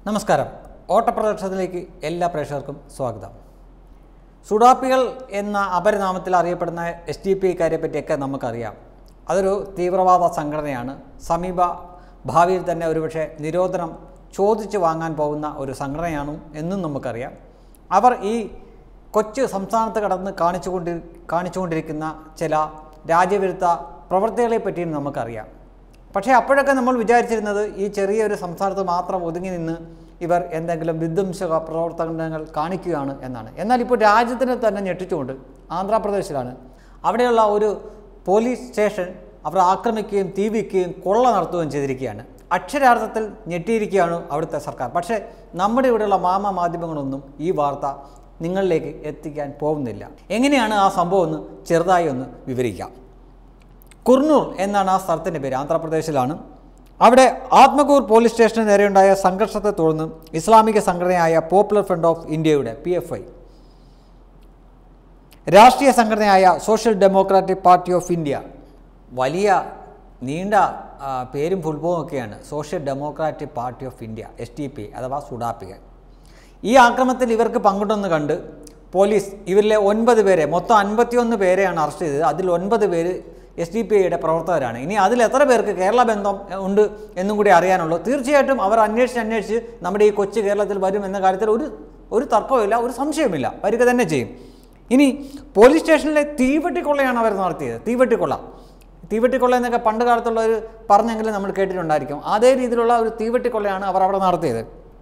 നമസ്കാരം ഓട്ടപ്രദർശനത്തിലേക്ക് എല്ലാ പ്രേക്ഷകർക്കും സ്വാഗതം സുഡാപ്പികൾ എന്ന അപരനാമത്തിൽ അറിയപ്പെടുന്ന എസ് ഡി പി ഐക്കാരെ പറ്റിയൊക്കെ നമുക്കറിയാം അതൊരു തീവ്രവാദ സംഘടനയാണ് സമീപ ഭാവിയിൽ തന്നെ ഒരുപക്ഷെ നിരോധനം ചോദിച്ചു വാങ്ങാൻ പോകുന്ന ഒരു സംഘടനയാണ് എന്നും നമുക്കറിയാം അവർ ഈ കൊച്ചു സംസ്ഥാനത്ത് കടന്ന് കാണിച്ചുകൊണ്ടി കാണിച്ചുകൊണ്ടിരിക്കുന്ന ചില രാജ്യവിരുദ്ധ പ്രവൃത്തികളെ പറ്റിയും നമുക്കറിയാം പക്ഷേ അപ്പോഴൊക്കെ നമ്മൾ വിചാരിച്ചിരുന്നത് ഈ ചെറിയൊരു സംസ്ഥാനത്ത് മാത്രം ഒതുങ്ങി നിന്ന് ഇവർ എന്തെങ്കിലും വിധ്വംസക പ്രവർത്തനങ്ങൾ കാണിക്കുകയാണ് എന്നാണ് എന്നാൽ ഇപ്പോൾ രാജ്യത്തിനെ തന്നെ ഞെട്ടിച്ചുകൊണ്ട് ആന്ധ്രാപ്രദേശിലാണ് അവിടെയുള്ള ഒരു പോലീസ് സ്റ്റേഷൻ അവർ ആക്രമിക്കുകയും തീ വയ്ക്കുകയും കൊള്ള നടത്തുകയും ചെയ്തിരിക്കുകയാണ് അക്ഷരാർത്ഥത്തിൽ ഞെട്ടിയിരിക്കുകയാണ് അവിടുത്തെ സർക്കാർ പക്ഷേ നമ്മുടെ ഇവിടെയുള്ള മാമ മാധ്യമങ്ങളൊന്നും ഈ വാർത്ത നിങ്ങളിലേക്ക് എത്തിക്കാൻ പോകുന്നില്ല എങ്ങനെയാണ് ആ സംഭവം ഒന്ന് ചെറുതായി ഒന്ന് വിവരിക്കാം കുർണൂർ എന്നാണ് ആ സ്ഥലത്തിൻ്റെ പേര് ആന്ധ്രാപ്രദേശിലാണ് അവിടെ ആത്മകൂർ പോലീസ് സ്റ്റേഷന് നേരെയുണ്ടായ സംഘർഷത്തെ തുടർന്ന് ഇസ്ലാമിക സംഘടനയായ പോപ്പുലർ ഫ്രണ്ട് ഓഫ് ഇന്ത്യയുടെ പി എഫ് ഐ രാഷ്ട്രീയ സംഘടനയായ social democratic party of India വലിയ നീണ്ട ആ, പേരും ഫുൾഫോം ഒക്കെയാണ് social democratic party of India S D P അഥവാ സുഡാപ്പിക ഈ ആക്രമണത്തിൽ ഇവർക്ക് പങ്കിട്ടെന്ന് കണ്ട് പോലീസ് ഇവരിലെ ഒൻപത് പേരെ മൊത്തം അൻപത്തിയൊന്ന് പേരെയാണ് അറസ്റ്റ് ചെയ്തത് അതിൽ ഒൻപത് പേര് എസ് ഡി പി ഐയുടെ പ്രവർത്തകരാണ് ഇനി അതിൽ എത്ര പേർക്ക് കേരള ബന്ധം ഉണ്ട് എന്നും കൂടി അറിയാനുള്ളൂ തീർച്ചയായിട്ടും അവർ അന്വേഷിച്ച് അന്വേഷിച്ച് നമ്മുടെ ഈ കൊച്ചു കേരളത്തിൽ വരും എന്ന കാര്യത്തിൽ ഒരു ഒരു തർക്കവുമില്ല ഒരു സംശയവുമില്ല വരിക തന്നെ ചെയ്യും ഇനി പോലീസ് സ്റ്റേഷനിലെ തീവെട്ടിക്കൊള്ളയാണ് അവർ നടത്തിയത് തീവെട്ടിക്കൊള്ള തീവെട്ടിക്കൊള്ള എന്നൊക്കെ പണ്ട് കാലത്തുള്ളവർ പറഞ്ഞെങ്കിലും നമ്മൾ കേട്ടിട്ടുണ്ടായിരിക്കും അതേ രീതിയിലുള്ള ഒരു തീവെട്ടിക്കൊള്ളയാണ് അവർ അവിടെ നടത്തിയത്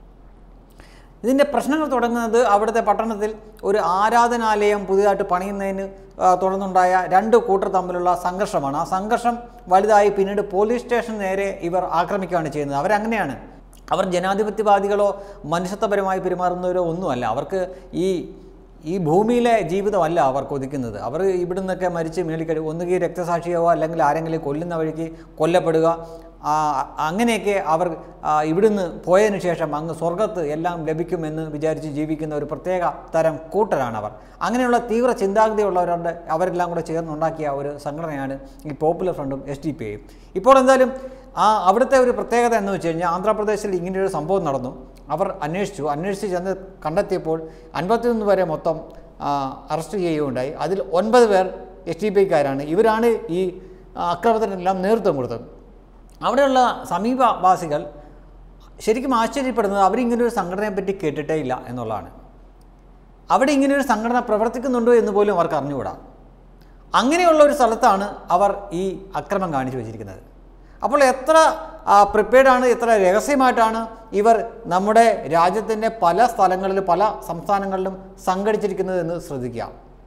ഇതിൻ്റെ പ്രശ്നങ്ങൾ തുടങ്ങുന്നത് അവിടുത്തെ പട്ടണത്തിൽ ഒരു ആരാധനാലയം പുതിയതായിട്ട് പണിയുന്നതിന് ആ, തുടർന്നുണ്ടായ രണ്ട് കൂട്ടർ തമ്മിലുള്ള സംഘർഷമാണ് ആ സംഘർഷം വലുതായി പിന്നീട് പോലീസ് സ്റ്റേഷൻ നേരെ ഇവർ ആക്രമിക്കുകയാണ് ചെയ്യുന്നത് അവരങ്ങനെയാണ് അവർ ജനാധിപത്യവാദികളോ മനുഷ്യത്വപരമായി പെരുമാറുന്നവരോ ഒന്നുമല്ല അവർക്ക് ഈ ഈ ഭൂമിയിലെ ജീവിതമല്ല അവർ കൊതിക്കുന്നത് അവർ ഇവിടുന്നൊക്കെ മരിച്ച് മേളിക്കഴി ഒന്നുകിൽ രക്തസാക്ഷിയോ അല്ലെങ്കിൽ ആരെങ്കിലും കൊല്ലുന്ന വഴിക്ക് കൊല്ലപ്പെടുക ആ, അങ്ങനെയൊക്കെ അവർ ആ, ഇവിടുന്ന് പോയതിനു ശേഷം അങ്ങ് സ്വർഗത്ത് എല്ലാം ലഭിക്കുമെന്ന് വിചാരിച്ച് ജീവിക്കുന്ന ഒരു പ്രത്യേക തരം കൂട്ടരാണ് അവർ അങ്ങനെയുള്ള തീവ്ര ചിന്താഗതിയുള്ളവരുടെ അവരെല്ലാം കൂടെ ചേർന്നുണ്ടാക്കിയ ഒരു സംഘടനയാണ് ഈ പോപ്പുലർ ഫ്രണ്ടും എസ് ഡി പി ഐയും ഇപ്പോൾ എന്തായാലും ആ അവിടുത്തെ ഒരു പ്രത്യേകത എന്ന് വെച്ച് കഴിഞ്ഞാൽ ആന്ധ്രാപ്രദേശിൽ ഇങ്ങനെയൊരു സംഭവം നടന്നു അവർ അന്വേഷിച്ചു അന്വേഷിച്ച് ചെന്ന് കണ്ടെത്തിയപ്പോൾ അൻപത്തിയൊന്ന് പേരെ മൊത്തം ആ, അറസ്റ്റ് ചെയ്യുകയുണ്ടായി അതിൽ ഒൻപത് പേർ എസ് ഡി പി ഐക്കാരാണ് ഇവരാണ് ഈ ആ, അക്രമത്തിനെല്ലാം നേതൃത്വം കൊടുത്തത് അവിടെയുള്ള സമീപവാസികൾ ശരിക്കും ആശ്ചര്യപ്പെടുന്നത് അവരിങ്ങനെ ഒരു സംഘടനയെ പറ്റി കേട്ടിട്ടേ ഇല്ല എന്നുള്ളതാണ് അവിടെ ഇങ്ങനെ ഒരു സംഘടന പ്രവർത്തിക്കുന്നുണ്ടോ എന്ന് പോലും അവർക്ക് അറിഞ്ഞുകൂടാ അങ്ങനെയുള്ള ഒരു സ്ഥലത്താണ് അവർ ഈ അക്രമം കാണിച്ചു വെച്ചിരിക്കുന്നത് അപ്പോൾ എത്ര പ്രിപ്പയർഡാണ് എത്ര രഹസ്യമായിട്ടാണ് ഇവർ നമ്മുടെ രാജ്യത്തിൻ്റെ പല സ്ഥലങ്ങളിലും പല സംസ്ഥാനങ്ങളിലും സംഘടിച്ചിരിക്കുന്നത് എന്ന് ശ്രദ്ധിക്കുക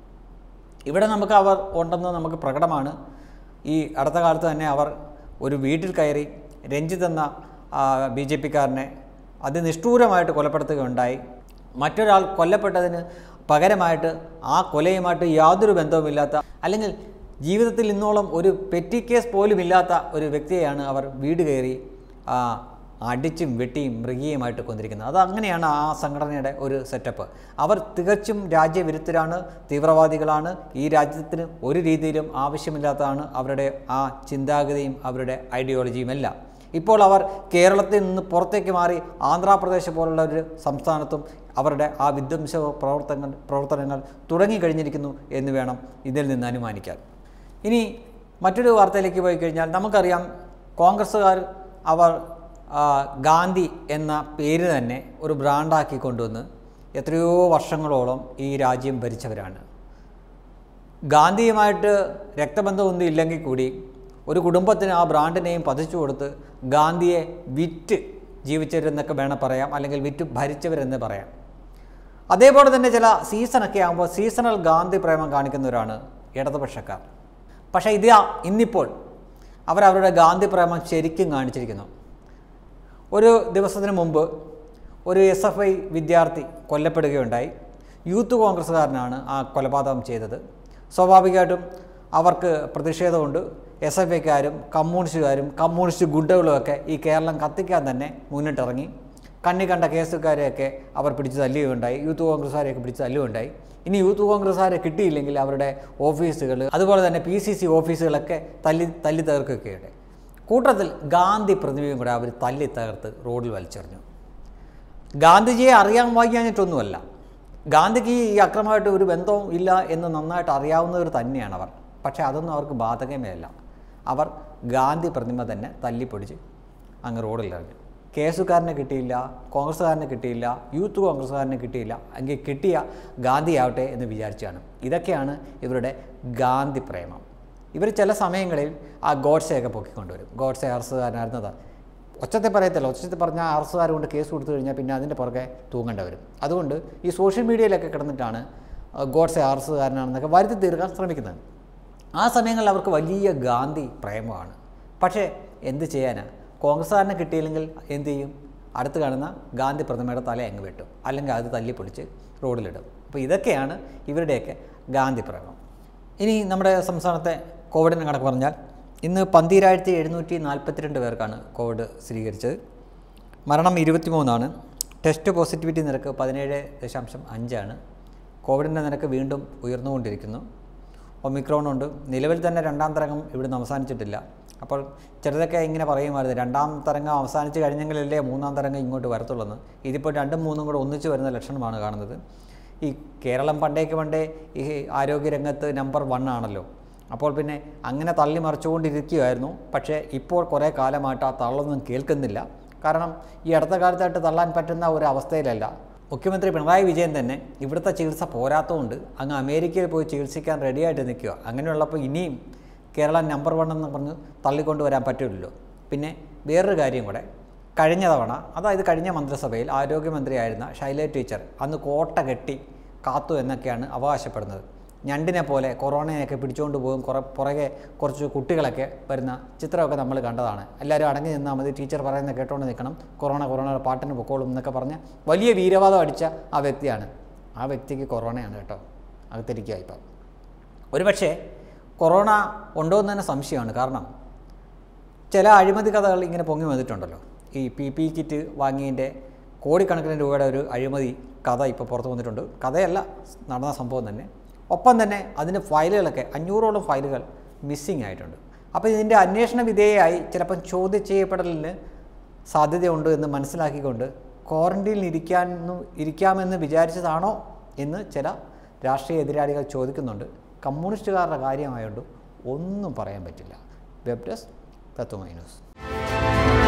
ഇവിടെ നമുക്ക് അവർ ഉണ്ടെന്ന് നമുക്ക് പ്രകടമാണ് ഈ അടുത്ത കാലത്ത് തന്നെ അവർ ഒരു വീട്ടിൽ കയറി രഞ്ജിത്ത് എന്ന ബി ജെ പിക്കാരനെ അതിനിഷ്ഠൂരമായിട്ട് കൊലപ്പെടുത്തുകയുണ്ടായി മറ്റൊരാൾ കൊല്ലപ്പെട്ടതിന് പകരമായിട്ട് ആ കൊലയുമായിട്ട് യാതൊരു ബന്ധവുമില്ലാത്ത അല്ലെങ്കിൽ ജീവിതത്തിൽ ഇന്നോളം ഒരു പെറ്റി കേസ് പോലും ഇല്ലാത്ത ഒരു വ്യക്തിയെയാണ് അവർ വീട് കയറി ആ, അടിച്ചും വെട്ടിയും മൃഗീയമായിട്ട് കൊന്നിരിക്കുന്നത് അത് അങ്ങനെയാണ് ആ സംഘടനയുടെ ഒരു സെറ്റപ്പ് അവർ തികച്ചും രാജ്യവിരുദ്ധരാണ് തീവ്രവാദികളാണ് ഈ രാജ്യത്തിന് ഒരു രീതിയിലും ആവശ്യമില്ലാത്തതാണ് അവരുടെ ആ ചിന്താഗതിയും അവരുടെ ഐഡിയോളജിയും എല്ലാം ഇപ്പോൾ അവർ കേരളത്തിൽ നിന്ന് പുറത്തേക്ക് മാറി ആന്ധ്രാപ്രദേശ് പോലുള്ള ഒരു സംസ്ഥാനത്തും അവരുടെ ആ വിധ്വംസ പ്രവർത്തനങ്ങൾ പ്രവർത്തനങ്ങൾ തുടങ്ങിക്കഴിഞ്ഞിരിക്കുന്നു എന്ന് വേണം ഇതിൽ നിന്ന് അനുമാനിക്കാൻ ഇനി മറ്റൊരു വാർത്തയിലേക്ക് പോയി കഴിഞ്ഞാൽ നമുക്കറിയാം കോൺഗ്രസ്സുകാർ അവർ ആ, ഗാന്ധി എന്ന പേര് തന്നെ ഒരു ബ്രാൻഡാക്കി കൊണ്ടുവന്ന് എത്രയോ വർഷങ്ങളോളം ഈ രാജ്യം ഭരിച്ചവരാണ് ഗാന്ധിയുമായിട്ട് രക്തബന്ധമൊന്നും ഇല്ലെങ്കിൽ കൂടി ഒരു കുടുംബത്തിന് ആ ബ്രാൻഡ് നെയിം പതിച്ചു കൊടുത്ത് ഗാന്ധിയെ വിറ്റ് ജീവിച്ചവരെന്നൊക്കെ വേണം പറയാം അല്ലെങ്കിൽ വിറ്റ് ഭരിച്ചവരെന്ന് പറയാം അതേപോലെ തന്നെ ചില സീസണൊക്കെ ആകുമ്പോൾ സീസണൽ ഗാന്ധി പ്രേമം കാണിക്കുന്നവരാണ് ഇടതുപക്ഷക്കാർ പക്ഷേ ഇത് ഇന്നിപ്പോൾ അവർ അവരുടെ ഗാന്ധി പ്രേമം ശരിക്കും കാണിച്ചിരിക്കുന്നു ഒരു ദിവസത്തിന് മുമ്പ് ഒരു എസ് എഫ് ഐ വിദ്യാർത്ഥി കൊല്ലപ്പെടുകയുണ്ടായി യൂത്ത് കോൺഗ്രസ്സുകാരനാണ് ആ കൊലപാതകം ചെയ്തത് സ്വാഭാവികമായിട്ടും അവർക്ക് പ്രതിഷേധമുണ്ട് എസ് എഫ് ഐക്കാരും കമ്മ്യൂണിസ്റ്റുകാരും കമ്മ്യൂണിസ്റ്റ് ഗുണ്ടകളുമൊക്കെ ഈ കേരളം കത്തിക്കാൻ തന്നെ മുന്നിട്ടിറങ്ങി കണ്ണി കണ്ട കേസുകാരെയൊക്കെ അവർ പിടിച്ച് തല്ലുകയുണ്ടായി യൂത്ത് കോൺഗ്രസ്സുകാരെയൊക്കെ പിടിച്ച് തല്ലുകയുണ്ടായി ഇനി യൂത്ത് കോൺഗ്രസ്സുകാരെ കിട്ടിയില്ലെങ്കിൽ അവരുടെ ഓഫീസുകൾ അതുപോലെ തന്നെ പി സി സി ഓഫീസുകളൊക്കെ തല്ലി തല്ലി തകർക്കുകയൊക്കെയുണ്ടായി കൂട്ടത്തിൽ ഗാന്ധി പ്രതിമയും കൂടെ അവർ തല്ലി തകർത്ത് റോഡിൽ വലിച്ചെറിഞ്ഞു ഗാന്ധിജിയെ അറിയാൻ വാങ്ങിക്കാഞ്ഞിട്ടൊന്നുമല്ല ഗാന്ധിക്ക് ഈ അക്രമമായിട്ട് ഒരു ബന്ധവും ഇല്ല എന്ന് നന്നായിട്ട് അറിയാവുന്നവർ തന്നെയാണ് അവർ പക്ഷേ അതൊന്നും അവർക്ക് ബാധകമേ അല്ല അവർ ഗാന്ധി പ്രതിമ തന്നെ തല്ലിപ്പൊടിച്ച് അങ്ങ് റോഡിലിറങ്ങി കേസുകാരനെ കിട്ടിയില്ല കോൺഗ്രസ്സുകാരനെ കിട്ടിയില്ല യൂത്ത് കോൺഗ്രസ്സുകാരനെ കിട്ടിയില്ല എങ്കിൽ കിട്ടിയ ഗാന്ധിയാവട്ടെ എന്ന് വിചാരിച്ചാണ് ഇതൊക്കെയാണ് ഇവരുടെ ഗാന്ധി പ്രേമം ഇവർ ചില സമയങ്ങളിൽ ആ ഗോഡ്സെയൊക്കെ പൊക്കിക്കൊണ്ടുവരും ഗോഡ്സെ അറസ്റ്റുകാരനായിരുന്നത് ഒച്ചത്തെ പറയത്തില്ല ഒച്ചത്തെ പറഞ്ഞാൽ അറസ്റ്റുകാർ കൊണ്ട് കേസ് കൊടുത്തു കഴിഞ്ഞാൽ പിന്നെ അതിൻ്റെ പുറകെ തൂങ്ങേണ്ടി വരും അതുകൊണ്ട് ഈ സോഷ്യൽ മീഡിയയിലൊക്കെ കിടന്നിട്ടാണ് ആ, ഗോഡ്സെ അറസ്റ്റുകാരനാണെന്നൊക്കെ വരുത്തി തീർക്കാൻ ശ്രമിക്കുന്നത് ആ സമയങ്ങളിൽ അവർക്ക് വലിയ ഗാന്ധി പ്രേമമാണ് പക്ഷേ എന്ത് ചെയ്യാനാ കോൺഗ്രസ്സുകാരനെ കിട്ടിയില്ലെങ്കിൽ എന്ത് ചെയ്യും അടുത്ത് കാണുന്ന ഗാന്ധി പ്രതിമയുടെ തല അങ്ങ് വെട്ടും അല്ലെങ്കിൽ അത് തല്ലിപ്പൊളിച്ച് റോഡിലിടും അപ്പോൾ ഇതൊക്കെയാണ് ഇവരുടെയൊക്കെ ഗാന്ധി പ്രേമം ഇനി നമ്മുടെ സംസ്ഥാനത്തെ കോവിഡിനെ കണക്ക് പറഞ്ഞാൽ ഇന്ന് പന്തിരായിരത്തി എഴുന്നൂറ്റി നാൽപ്പത്തിരണ്ട് പേർക്കാണ് കോവിഡ് സ്ഥിരീകരിച്ചത് മരണം ഇരുപത്തിമൂന്നാണ് ടെസ്റ്റ് പോസിറ്റിവിറ്റി നിരക്ക് പതിനേഴ് ദശാംശം അഞ്ചാണ് കോവിഡിൻ്റെ നിരക്ക് വീണ്ടും ഉയർന്നുകൊണ്ടിരിക്കുന്നു ഒമിക്രോൺ ഉണ്ട് നിലവിൽ തന്നെ രണ്ടാം തരംഗം ഇവിടുന്ന് അവസാനിച്ചിട്ടില്ല അപ്പോൾ ചിലതൊക്കെ ഇങ്ങനെ പറയുമായിരുന്നു രണ്ടാം തരംഗം അവസാനിച്ച് കഴിഞ്ഞെങ്കിലല്ലേ മൂന്നാം തരംഗം ഇങ്ങോട്ട് വരത്തുള്ളൂ ഇതിപ്പോൾ രണ്ടും മൂന്നും കൂടെ ഒന്നിച്ച് വരുന്ന ലക്ഷണമാണ് കാണുന്നത് ഈ കേരളം പണ്ടേക്ക് പണ്ടേ ഈ ആരോഗ്യരംഗത്ത് നമ്പർ വൺ ആണല്ലോ അപ്പോൾ പിന്നെ അങ്ങനെ തള്ളി മറിച്ചുകൊണ്ടിരിക്കുകയായിരുന്നു പക്ഷേ ഇപ്പോൾ കുറേ കാലമായിട്ട് ആ തള്ളൊന്നും കേൾക്കുന്നില്ല കാരണം ഈ അടുത്ത കാലത്തായിട്ട് തള്ളാൻ പറ്റുന്ന ഒരു അവസ്ഥയിലല്ല മുഖ്യമന്ത്രി പിണറായി വിജയൻ തന്നെ ഇവിടുത്തെ ചികിത്സ പോരാത്തതുകൊണ്ട് അങ്ങ് അമേരിക്കയിൽ പോയി ചികിത്സിക്കാൻ റെഡിയായിട്ട് നിൽക്കുക അങ്ങനെയുള്ളപ്പോൾ ഇനിയും കേരളം നമ്പർ വൺ എന്ന് പറഞ്ഞ് തള്ളിക്കൊണ്ടുവരാൻ പറ്റില്ലല്ലോ പിന്നെ വേറൊരു കാര്യം കൂടെ കഴിഞ്ഞ തവണ അതായത് കഴിഞ്ഞ മന്ത്രിസഭയിൽ ആരോഗ്യമന്ത്രിയായിരുന്ന ശൈല ടീച്ചർ അന്ന് കോട്ട കെട്ടി കാത്തു എന്നൊക്കെയാണ് അവകാശപ്പെടുന്നത് ഞണ്ടിനെ പോലെ കൊറോണയൊക്കെ പിടിച്ചുകൊണ്ട് പോകും കുറേ പുറകെ കുറച്ച് കുട്ടികളൊക്കെ വരുന്ന ചിത്രമൊക്കെ നമ്മൾ കണ്ടതാണ് എല്ലാവരും അടങ്ങി നിന്നാൽ മതി ടീച്ചർ പറയുന്ന കേട്ടോണ്ട് നിൽക്കണം കൊറോണ കൊറോണ പാട്ടിന് പൊക്കോളും എന്നൊക്കെ പറഞ്ഞ് വലിയ വീരവാദം അടിച്ച ആ വ്യക്തിയാണ് ആ വ്യക്തിക്ക് കൊറോണയാണ് കേട്ടോ അകത്തിരിക്കുക ഇപ്പം ഒരുപക്ഷേ കൊറോണ ഉണ്ടോ എന്ന് തന്നെ സംശയമാണ് കാരണം ചില അഴിമതി കഥകൾ ഇങ്ങനെ പൊങ്ങി വന്നിട്ടുണ്ടല്ലോ ഈ പി പി കിറ്റ് വാങ്ങിയതിൻ്റെ കോടിക്കണക്കിന് രൂപയുടെ ഒരു അഴിമതി കഥ ഇപ്പോൾ പുറത്ത് വന്നിട്ടുണ്ട് കഥയല്ല നടന്ന സംഭവം തന്നെ ഒപ്പം തന്നെ അതിൻ്റെ ഫയലുകളൊക്കെ അഞ്ഞൂറോളം ഫയലുകൾ മിസ്സിങ് ആയിട്ടുണ്ട് അപ്പോൾ ഇതിൻ്റെ അന്വേഷണ വിധേയമായി ചിലപ്പം ചോദ്യം ചെയ്യപ്പെടലിന് സാധ്യതയുണ്ട് എന്ന് മനസ്സിലാക്കിക്കൊണ്ട് ക്വാറന്റീനിൽ ഇരിക്കാൻ ഇരിക്കാമെന്ന് വിചാരിച്ചതാണോ എന്ന് ചില രാഷ്ട്രീയ എതിരാളികൾ ചോദിക്കുന്നുണ്ട് കമ്മ്യൂണിസ്റ്റുകാരുടെ കാര്യമായതുകൊണ്ട് ഒന്നും പറയാൻ പറ്റില്ല വെബ് ഡെസ്ക് തത്വമൈ ന്യൂസ്